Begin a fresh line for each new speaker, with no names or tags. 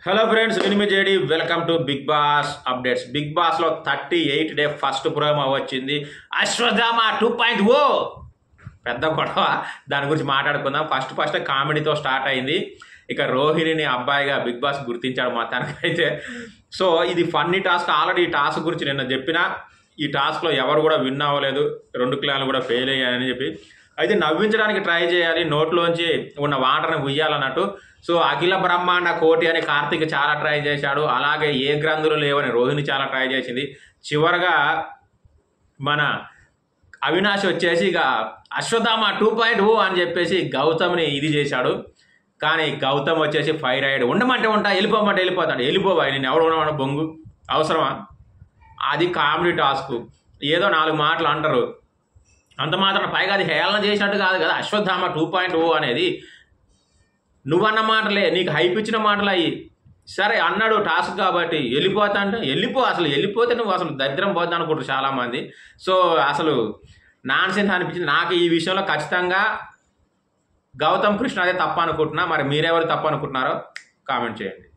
hello friends నేను మీ JD welcome to Bigg Boss updates Bigg Boss లో thirty eight day first promo వచ్చింది Ashwathama two point ఓ పెద్ద గొడవ దాని గురించి మాట్లాడుకుందాం ఫస్ట్ ఫస్ట్ కామెడీతో స్టార్ట్ అయింది ఇక రోహిణిని అబ్బాయిగా బిగ్ బాస్ గుర్తించాడు మొత్తానికి అయితే సో ఇది ఫన్నీ టాస్క్ ఆల్రెడీ ఈ టాస్క్ గురించి నిన్న చెప్పిన ఈ టాస్క్లో ఎవరు కూడా విన్ అవ్వలేదు రెండు క్లాన్లు కూడా ఫెయిల్ అయ్యాయని చెప్పి అయితే నవ్వించడానికి ట్రై చేయాలి నోట్లోంచి ఉన్న వాటర్ని ఉయ్యాలన్నట్టు సో అఖిల బ్రహ్మాండ కోటి అని కార్తీక్ చాలా ట్రై చేశాడు అలాగే ఏ గ్రంథులు లేవని రోహిణి చాలా ట్రై చేసింది చివరగా మన అవినాష్ వచ్చేసి ఇక అశ్వత్థామ టూ పాయింట్ ఓ అని చెప్పేసి గౌతమ్ని ఇది చేశాడు కానీ గౌతమ్ వచ్చేసి ఫైర్ అయ్యాడు ఉండమంటే ఉంటా వెళ్ళిపోమంటే వెళ్ళిపోతాడు వెళ్ళిపోవా నేను ఎవడు ఉండమన్న బొంగు అవసరమా అది కామెడీ టాస్క్ ఏదో నాలుగు మాటలు అంటారు అంత మాత్రం పైగా అది హేళన చేసినట్టు కాదు కదా అశ్వత్థామ టూ పాయింట్ ఓ అనేది నువ్వన్న మాటలే నీకు హైప్ ఇచ్చిన మాటలు అయ్యి సరే అన్నాడు టాస్క్ కాబట్టి వెళ్ళిపోతా అంటే వెళ్ళిపో అసలు వెళ్ళిపోతే నువ్వు అసలు దరిద్రం పోద్ది అనుకుంటారు చాలామంది సో అసలు నాన్ సెన్స్ అనిపించింది నాకు ఈ విషయంలో ఖచ్చితంగా గౌతమ్ కృష్ణ అదే తప్ప అనుకుంటున్నా మరి మీరెవరు తప్పు అనుకుంటున్నారో కామెంట్ చేయండి